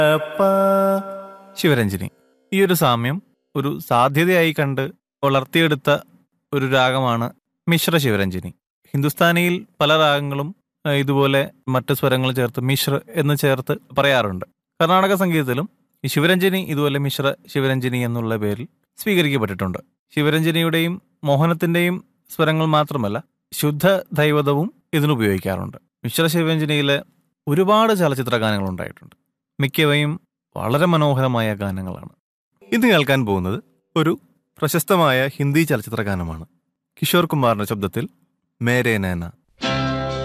ശിവരഞ്ജിനി ഈ ഒരു സാമ്യം ഒരു സാധ്യതയായി കണ്ട് വളർത്തിയെടുത്ത ഒരു രാഗമാണ് മിശ്ര ശിവരഞ്ജിനി ഹിന്ദുസ്ഥാനിയിൽ പല രാഗങ്ങളും ആ, ഇതുപോലെ മറ്റ് സ്വരങ്ങൾ ചേർത്ത് മിശ്ര എന്ന് ചേർത്ത് പറയാറുണ്ട് കർണാടക സംഗീതത്തിലും ഈ ശിവരഞ്ജിനി ഇതുപോലെ മിശ്ര ശിവരഞ്ജിനി എന്നുള്ള പേരിൽ സ്വീകരിക്കപ്പെട്ടിട്ടുണ്ട് ശിവരഞ്ജിനിയുടെയും മോഹനത്തിന്റെയും സ്വരങ്ങൾ മാത്രമല്ല ശുദ്ധ ദൈവതവും ഇതിനുപയോഗിക്കാറുണ്ട് മിശ്ര ശിവരഞ്ജിനിയിലെ ഒരുപാട് ചലച്ചിത്ര ഗാനങ്ങൾ ഉണ്ടായിട്ടുണ്ട് മിക്കവയും വളരെ മനോഹരമായ ഗാനങ്ങളാണ് ഇന്ന് കേൾക്കാൻ പോകുന്നത് ഒരു പ്രശസ്തമായ ഹിന്ദി ചലച്ചിത്ര ഗാനമാണ് കിഷോർ കുമാറിന്റെ ശബ്ദത്തിൽ മേരേ നൈന